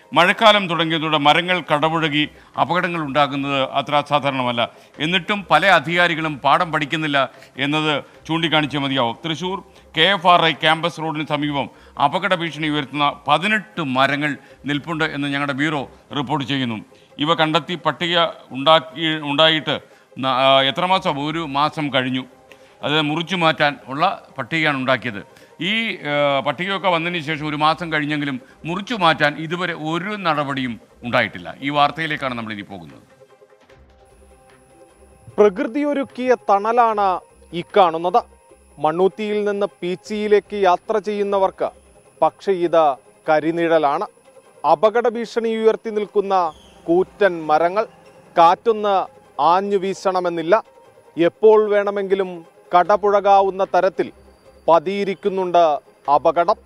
മഴക്കാലം തുടങ്ങിയതോടെ മരങ്ങൾ കടപുഴകി അപകടങ്ങൾ ഉണ്ടാകുന്നത് അത്ര അസാധാരണമല്ല എന്നിട്ടും പല അധികാരികളും പാഠം പഠിക്കുന്നില്ല എന്നത് ചൂണ്ടിക്കാണിച്ചേ മതിയാവും Thrissur K F R I campus റോഡിന് സമീപം അപകട ഭീഷണി ഉയർത്തുന്ന പതിനെട്ട് മരങ്ങൾ നിൽപ്പുണ്ട് എന്ന് ഞങ്ങളുടെ ബ്യൂറോ റിപ്പോർട്ട് ചെയ്യുന്നു ഇവ കണ്ടെത്തി പട്ടിക ഉണ്ടാക്കി ഉണ്ടായിട്ട് ന- ആ, എത്ര മാസം ഒരു മാസം കഴിഞ്ഞു അത് മുറിച്ചു മാറ്റാൻ ഉള്ള പട്ടികയാണ് ഉണ്ടാക്കിയത് ഈ ആ, പട്ടികയൊക്കെ വന്നതിന് ശേഷം ഒരു മാസം കഴിഞ്ഞെങ്കിലും മുറിച്ചു മാറ്റാൻ ഇതുവരെ ഒരു നടപടിയും ഉണ്ടായിട്ടില്ല ഈ വാർത്തയിലേക്കാണ് നമ്മൾ ഇനി പോകുന്നത് പ്രകൃതി ഒരുക്കിയ തണലാണ് ഈ കാണുന്നത് മണ്ണൂത്തിയിൽ നിന്ന് പീച്ചിയിലേക്ക് യാത്ര ചെയ്യുന്നവർക്ക് പക്ഷേ ഇത് കരിനിഴലാണ് അപകട ഭീഷണി ഉയർത്തി നിൽക്കുന്ന കൂറ്റൻ മരങ്ങൾ കാറ്റൊന്ന് ആഞ്ഞു വീശണമെന്നില്ല എപ്പോൾ വേണമെങ്കിലും കടപുഴകാവുന്ന തരത്തിൽ പതിയിരിക്കുന്നുണ്ട് അപകടം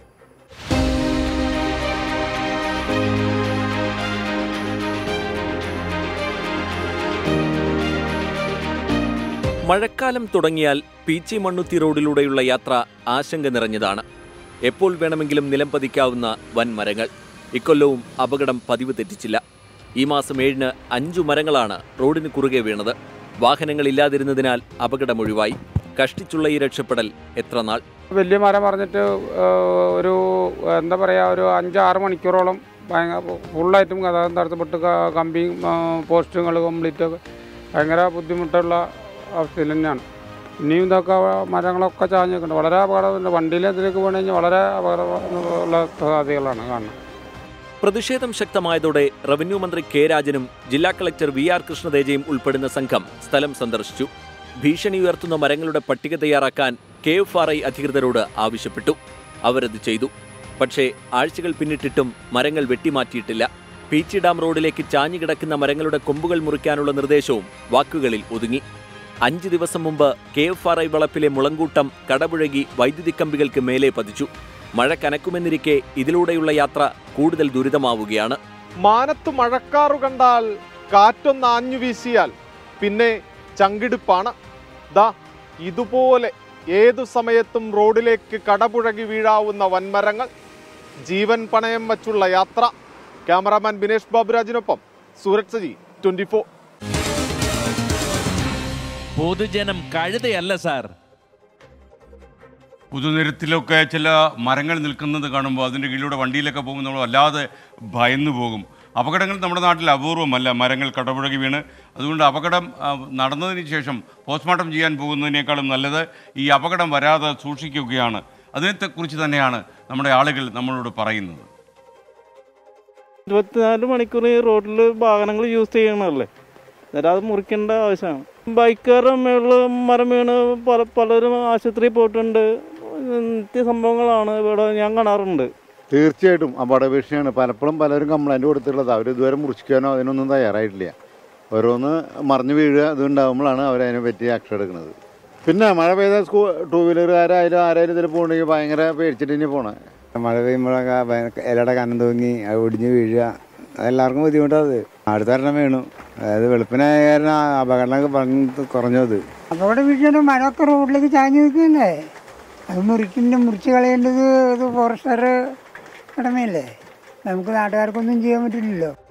മഴക്കാലം തുടങ്ങിയാൽ പീച്ചി മണ്ണുത്തി റോഡിലൂടെയുള്ള യാത്ര ആശങ്ക നിറഞ്ഞതാണ് എപ്പോൾ വേണമെങ്കിലും നിലം പതിക്കാവുന്ന വൻ മരങ്ങൾ ഇക്കൊല്ലവും അപകടം പതിവ് തെറ്റിച്ചില്ല ഈ മാസം ഏഴിന് അഞ്ചു മരങ്ങളാണ് റോഡിന് കുറുകെ വീണത് വാഹനങ്ങളില്ലാതിരുന്നതിനാൽ അപകടം ഒഴിവായി കഷ്ടിച്ചുള്ള ഈ രക്ഷപ്പെടൽ എത്ര നാൾ വലിയ മരം പറഞ്ഞിട്ട് ഏഹ്, ഒരു എന്താ പറയുക ഒരു അഞ്ചാറ് മണിക്കൂറോളം ഭയങ്കര ഫുള്ളായിട്ടും ഗതാഗതം തടസ്സപ്പെട്ട് ക- കമ്പിയും പോസ്റ്റുകൾ കംപ്ലീറ്റ് ഒക്കെ ഭയങ്കര ബുദ്ധിമുട്ടുള്ള അവസ്ഥയിൽ തന്നെയാണ് ഇനിയും ഇതൊക്കെ മരങ്ങളൊക്കെ ചാഞ്ഞ് നിൽക്കുന്നുണ്ട് വളരെ അപകടമുണ്ട് വണ്ടിയിൽ ഇതിലേക്ക് വീണ് കഴിഞ്ഞാൽ വളരെ അപകടമുള്ള സാധ്യതകളാണ് കാണുന്നത് പ്രതിഷേധം ശക്തമായതോടെ റവന്യൂ മന്ത്രി കെ രാജനും ജില്ലാ കളക്ടർ വി ആർ കൃഷ്ണതേജയും ഉൾപ്പെടുന്ന സംഘം സ്ഥലം സന്ദർശിച്ചു ഭീഷണി ഉയർത്തുന്ന മരങ്ങളുടെ പട്ടിക തയ്യാറാക്കാൻ കെ എഫ് ആർ ഐ അധികൃതരോട് ആവശ്യപ്പെട്ടു അവരത് ചെയ്തു പക്ഷേ ആഴ്ചകൾ പിന്നിട്ടിട്ടും മരങ്ങൾ വെട്ടിമാറ്റിയിട്ടില്ല പീച്ചി ഡാം റോഡിലേക്ക് ചാഞ്ഞുകിടക്കുന്ന മരങ്ങളുടെ കൊമ്പുകൾ മുറിക്കാനുള്ള നിർദ്ദേശവും വാക്കുകളിൽ ഒതുങ്ങി അഞ്ച് ദിവസം മുമ്പ് കെ എഫ് ആർ ഐ വളപ്പിലെ മുളങ്കൂട്ടം കടപുഴകി വൈദ്യുതി കമ്പികൾക്ക് മേലെ പതിച്ചു മഴ കനക്കുമെന്നിരിക്കെ ഇതിലൂടെയുള്ള യാത്ര കൂടുതൽ ദുരിതമാവുകയാണ് മാനത്ത് മഴക്കാറു കണ്ടാൽ കാറ്റൊന്ന് ആഞ്ഞു വീശിയാൽ പിന്നെ ചങ്കിടിപ്പാണ് ദാ ഇതുപോലെ ഏതു സമയത്തും റോഡിലേക്ക് കടപുഴകി വീഴാവുന്ന വൻമരങ്ങൾ ജീവൻ പണയം വച്ചുള്ള യാത്ര ക്യാമറാമാൻ ബിനേഷ് ബാബുരാജിനൊപ്പം സൂരജ് സജി ട്വന്റി ഫോർ പൊതുജനം കഴുതയല്ല സാർ പുതുനിരത്തിലൊക്കെ ചില മരങ്ങൾ നിൽക്കുന്നത് കാണുമ്പോൾ അതിൻ്റെ കീഴിലൂടെ വണ്ടിയിലൊക്കെ പോകുമ്പോൾ നമ്മൾ വല്ലാതെ ഭയന്നു പോകും അപകടങ്ങൾ നമ്മുടെ നാട്ടിൽ അപൂർവമല്ല മരങ്ങൾ കടപുഴകി വീണ് അതുകൊണ്ട് അപകടം ആ, നടന്നതിന് ശേഷം പോസ്റ്റ്മോർട്ടം ചെയ്യാൻ പോകുന്നതിനേക്കാളും നല്ലത് ഈ അപകടം വരാതെ സൂക്ഷിക്കുകയാണ് അതിനെക്കുറിച്ച് തന്നെയാണ് നമ്മുടെ ആളുകൾ നമ്മളോട് പറയുന്നത് ഇരുപത്തിനാല് മണിക്കൂർ ഈ റോഡിൽ വാഹനങ്ങൾ യൂസ് ചെയ്യണമല്ലേ അന്നേരം അത് മുറിക്കേണ്ട ആവശ്യമാണ് ബൈക്കുകാരുടെ മേളിൽ മരം വീണ് പല പലരും ആശുപത്രിയിൽ പോയിട്ടുണ്ട് നിത്യ സംഭവങ്ങളാണ് ഇവിടെ ഞാൻ കാണാറുണ്ട് തീർച്ചയായിട്ടും അപകടഭീഷണിയാണ് പലപ്പോഴും പലരും കംപ്ലൈൻറ്റ് കൊടുത്തിട്ടുള്ളത് അവർ ഇതുവരെ മുറിക്കാനോ അതിനൊന്നും തയ്യാറായിട്ടില്ല ഓരോന്ന് മറിഞ്ഞു വീഴുക ഇതുണ്ടാകുമ്പോഴാണ് അവർ അതിനെ പറ്റി ആക്ഷൻ എടുക്കുന്നത് പിന്നെ മഴ പെയ്ത സ്കൂ ടൂ വീലറുകാരായാലും ആരായാലും ഇതിൽ പോകണമെങ്കിൽ ഭയങ്കര പേടിച്ചിട്ട് തന്നെ പോണേ മഴ പെയ്യുമ്പോഴൊക്കെ ഭയങ്കര ഇലയുടെ കനം തൂങ്ങി അത് ഒടിഞ്ഞ് വീഴുക അതെല്ലാവർക്കും ബുദ്ധിമുട്ടത് അടുത്തൊരെണ്ണം വീണു അതായത് വെളുപ്പിനായ കാരണം അപകടമൊക്കെ ഭംഗി കുറഞ്ഞത് അപകട വീഴ്ചയുടെ മരമൊക്കെ റോഡിലേക്ക് ചാഞ്ഞു നിൽക്കുകയല്ലേ അത് മുറിക്കുന്ന മുറിച്ച് കളയേണ്ടത് ഇത് ഫോറസ്റ്റുകാരുടെ കടമയല്ലേ നമുക്ക് നാട്ടുകാർക്കൊന്നും ചെയ്യാൻ പറ്റില്ലല്ലോ